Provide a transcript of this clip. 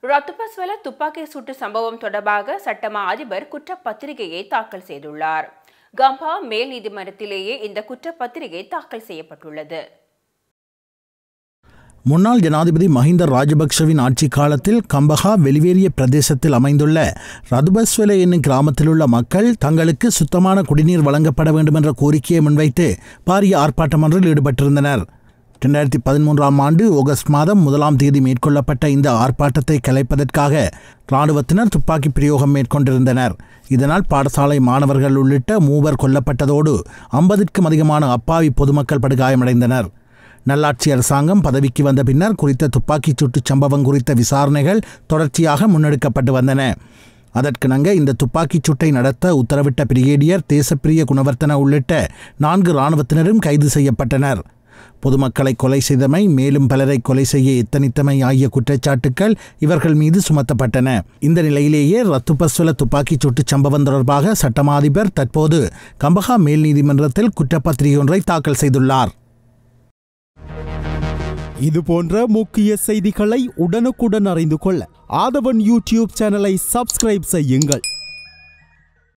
ரத்துபஸ்வல துப்பாக்கி சூட்டு சம்பவம் தொடர்பாக சட்டமா அதிபர் குற்றப்பத்திரிகையை தாக்கல் செய்துள்ளார் கம்பா மேல் நீதிமன்றத்திலேயே இந்த குற்றப்பத்திரிகை தாக்கல் செய்யப்பட்டுள்ளது முன்னாள் ஜனாதிபதி மஹிந்த ராஜபக்ஷவின் ஆட்சி காலத்தில் கம்பஹா வெளிவேறிய பிரதேசத்தில் அமைந்துள்ள ரதுபஸ்வெல என்னும் கிராமத்தில் உள்ள மக்கள் தங்களுக்கு சுத்தமான குடிநீர் வழங்கப்பட வேண்டும் என்ற கோரிக்கையை முன்வைத்து பாரிய ஆர்ப்பாட்டம் ஒன்றில் ஈடுபட்டிருந்தனர் ரெண்டாயிரத்தி பதிமூன்றாம் ஆண்டு ஆகஸ்ட் மாதம் முதலாம் தேதி மேற்கொள்ளப்பட்ட இந்த ஆர்ப்பாட்டத்தை கலைப்பதற்காக இராணுவத்தினர் துப்பாக்கி பிரயோகம் மேற்கொண்டிருந்தனர் இதனால் பாடசாலை மாணவர்கள் உள்ளிட்ட மூவர் கொல்லப்பட்டதோடு ஐம்பதுக்கும் அதிகமான அப்பாவி பொதுமக்கள் படுகாயமடைந்தனர் நல்லாட்சி அரசாங்கம் பதவிக்கு வந்த பின்னர் குறித்த துப்பாக்கிச் சூட்டுச் சம்பவம் குறித்த விசாரணைகள் தொடர்ச்சியாக முன்னெடுக்கப்பட்டு வந்தன அதற்கிணங்க இந்த துப்பாக்கிச் சூட்டை நடத்த உத்தரவிட்ட பிரிகேடியர் தேசப்பிரிய குணவர்த்தன உள்ளிட்ட நான்கு இராணுவத்தினரும் கைது செய்யப்பட்டனர் பொதுமக்களை கொலை செய்தமை மேலும் பலரை கொலை செய்ய எத்தனித்தமை ஆகிய குற்றச்சாட்டுக்கள் இவர்கள் மீது சுமத்தப்பட்டன இந்த நிலையிலேயே ரத்துபஸ்வல துப்பாக்கிச் சூட்டுச் சம்பவம் தொடர்பாக சட்டமாதிபர் தற்போது கம்பஹா மேல் நீதிமன்றத்தில் குற்றப்பத்திரிகை ஒன்றை தாக்கல் செய்துள்ளார் இது போன்ற முக்கிய செய்திகளை உடனுக்குடன் அறிந்து கொள்ள ஆதவன் யூடியூப் சேனலை சப்ஸ்கிரைப் செய்யுங்கள்